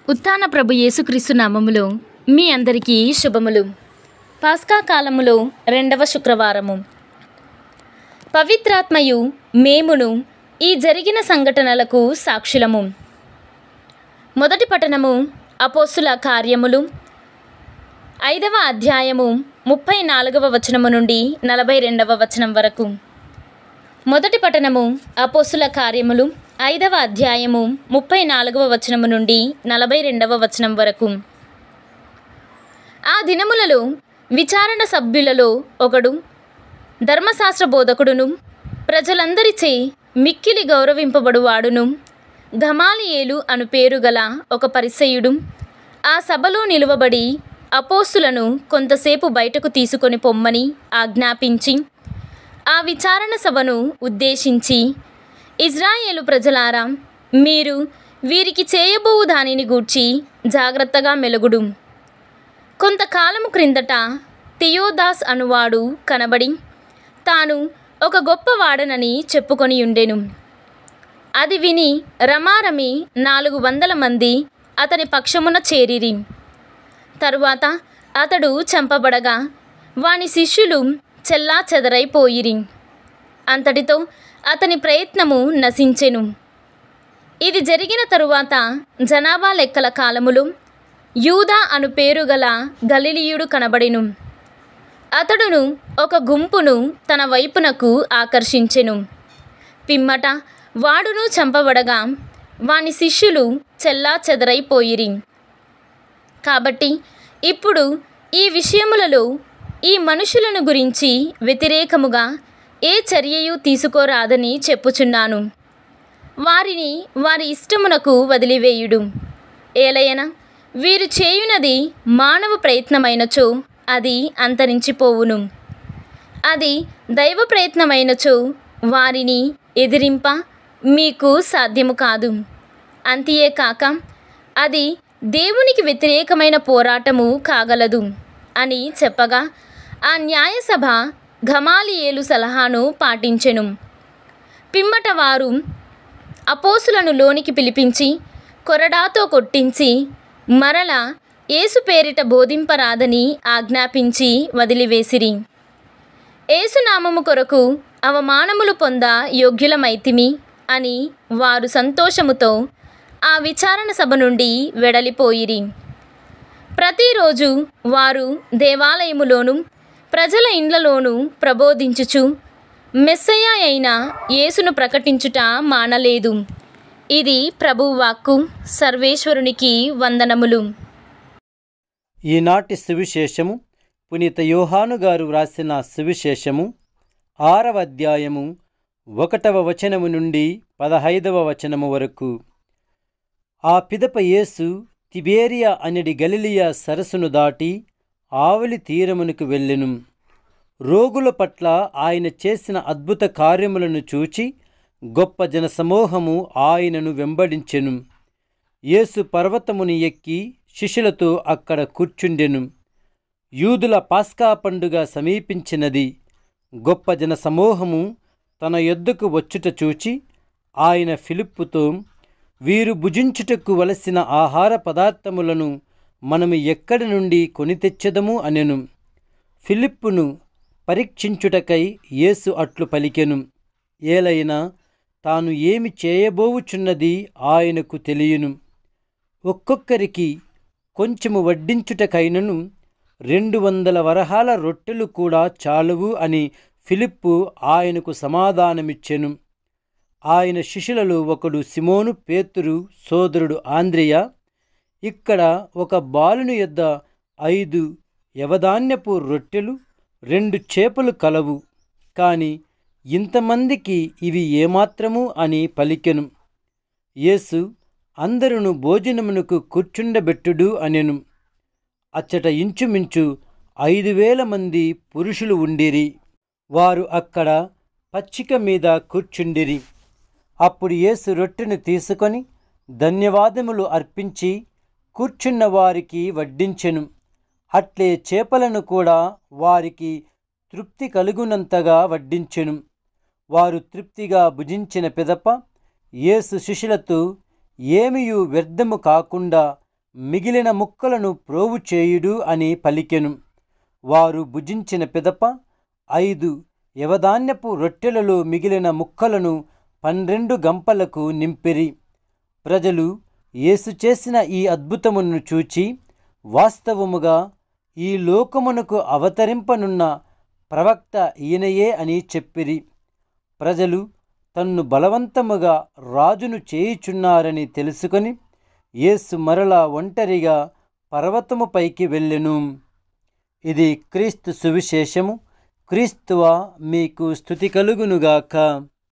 ఉత్థాన ప్రభు యేసుక్రీస్తు నామములో మీ అందరికీ శుభములు పాస్కా కాలములో రెండవ శుక్రవారము పవిత్రాత్మయు మేమును ఈ జరిగిన సంఘటనలకు సాక్షులము మొదటి పట్టణము అపోస్తుల కార్యములు ఐదవ అధ్యాయము ముప్పై నాలుగవ వచనము నుండి నలభై రెండవ వచనం వరకు మొదటి పట్టణము అపోస్తుల కార్యములు ఐదవ అధ్యాయము ముప్పై నాలుగవ వచనము నుండి నలభై రెండవ వచనం వరకు ఆ దినములలో విచారణ సభ్యులలో ఒకడు ధర్మశాస్త్ర బోధకుడును ప్రజలందరిచే మిక్కిలి గౌరవింపబడువాడును గమాలియేలు అను పేరు గల ఒక పరిసయుడు ఆ సభలో నిలువబడి అపోస్తులను కొంతసేపు బయటకు తీసుకొని పొమ్మని ఆజ్ఞాపించి ఆ విచారణ సభను ఉద్దేశించి ఇజ్రాయేలు ప్రజలారా మీరు వీరికి చేయబోవు దానిని గూర్చి జాగ్రత్తగా మెలుగుడు కొంతకాలము క్రిందట థియోదాస్ అనువాడు కనబడి తాను ఒక గొప్పవాడనని చెప్పుకొని ఉండెను అది విని రమారమి నాలుగు వందల మంది అతని పక్షమున చేరిరి తరువాత అతడు చంపబడగా వాని శిష్యులు చెల్లా చెదరైపోయిరి అంతటితో అతని ప్రయత్నము నశించెను ఇది జరిగిన తరువాత జనాభా లెక్కల కాలములో యూదా అను పేరు గల గలిలియుడు కనబడెను అతడును ఒక గుంపును తన వైపునకు ఆకర్షించెను పిమ్మట వాడును చంపబడగా వాని శిష్యులు చెల్లా చెదరైపోయిరి కాబట్టి ఇప్పుడు ఈ విషయములలో ఈ మనుషులను గురించి వ్యతిరేకముగా ఏ చర్యయు తీసుకోరాదని చెప్పుచున్నాను వారిని వారి ఇష్టమునకు వదిలివేయుడు ఏలయన వీరు చేయునది మానవ ప్రయత్నమైనచో అది అంతరించిపోవును అది దైవ ప్రయత్నమైనచో వారిని ఎదిరింప మీకు సాధ్యము కాదు అంతియే కాక అది దేవునికి వ్యతిరేకమైన పోరాటము కాగలదు అని చెప్పగా ఆ న్యాయసభ ఘమాలియేలు సలహాను పాటించెను పిమ్మట వారు అపోసులను లోనికి పిలిపించి కొరడాతో కొట్టించి మరల ఏసు పేరిట బోధింపరాదని ఆజ్ఞాపించి వదిలివేసిరి ఏసునామము కొరకు అవమానములు పొంద యోగ్యులమైతిమి అని వారు సంతోషముతో ఆ విచారణ సభ నుండి వెడలిపోయిరి ప్రతిరోజు వారు దేవాలయములోను ప్రజల ఇండ్లలోనూ ప్రబోధించుచు మెస్సయ్య అయిన యేసును ప్రకటించుట మానలేదు ఇది ప్రభువాక్కు సర్వేశ్వరునికి వందనములు ఈనాటి సువిశేషము పునీత యోహాను గారు వ్రాసిన సువిశేషము ఆరవ అధ్యాయము ఒకటవ వచనము నుండి పదహైదవ వచనము వరకు ఆ పిదప యేసు తిబేరియా అనడి గలిలియా సరస్సును దాటి ఆవలి తీరమునకు వెళ్ళెను రోగుల పట్ల ఆయన చేసిన అద్భుత కార్యములను చూచి గొప్ప జనసమూహము ఆయనను వెంబడించెను యేసు పర్వతముని ఎక్కి శిష్యులతో అక్కడ కూర్చుండెను యూదుల పాస్కా పండుగ సమీపించినది గొప్ప జనసమూహము తన యొద్దకు వచ్చుట చూచి ఆయన ఫిలిప్పుతో వీరు భుజించుటకు వలసిన ఆహార పదార్థములను మనము ఎక్కడి నుండి కొని తెచ్చెదము అనెను ఫిలిప్పును పరీక్షించుటకై యేసు అట్లు పలికెను ఏలైనా తాను ఏమి చేయబోవుచున్నది ఆయనకు తెలియను ఒక్కొక్కరికి కొంచెము వడ్డించుటకైనను రెండు వందల వరహాల రొట్టెలు కూడా చాలువు అని ఫిలిప్పు ఆయనకు సమాధానమిచ్చెను ఆయన శిష్యులలో ఒకడు సిమోను పేతురు సోదరుడు ఆంద్రియ ఇక్కడ ఒక బాలుని యొద్ద ఐదు యవధాన్యపు రొట్టెలు రెండు చేపలు కలవు కాని ఇంతమందికి ఇవి ఏమాత్రము అని పలికెను యేసు అందరును భోజనమునకు కూర్చుండబెట్టుడు అనెను అచ్చట ఇంచుమించు ఐదు వేల మంది పురుషులు ఉండిరి వారు అక్కడ పచ్చిక మీద కూర్చుండిరి అప్పుడు యేసు రొట్టెను తీసుకొని ధన్యవాదములు అర్పించి కూర్చున్న వారికి వడ్డించెను అట్లే చేపలను కూడా వారికి తృప్తి కలుగునంతగా వడ్డించెను వారు తృప్తిగా భుజించిన పిదప యేసు శిష్యులతో ఏమియు వ్యర్థము కాకుండా మిగిలిన ముక్కలను ప్రోవు చేయుడు అని పలికెను వారు భుజించిన పిదప ఐదు యవధాన్యపు రొట్టెలలో మిగిలిన ముక్కలను పన్నెండు గంపలకు నింపిరి ప్రజలు యేసు చేసిన ఈ అద్భుతమును చూచి వాస్తవముగా ఈ లోకమునకు అవతరింపనున్న ప్రవక్త ఈయనయే అని చెప్పిరి ప్రజలు తన్ను బలవంతముగా రాజును చేయుచున్నారని తెలుసుకొని యేసు మరలా ఒంటరిగా పర్వతము పైకి వెళ్ళెను ఇది క్రీస్తు సువిశేషము క్రీస్తువ మీకు స్థుతి కలుగునుగాక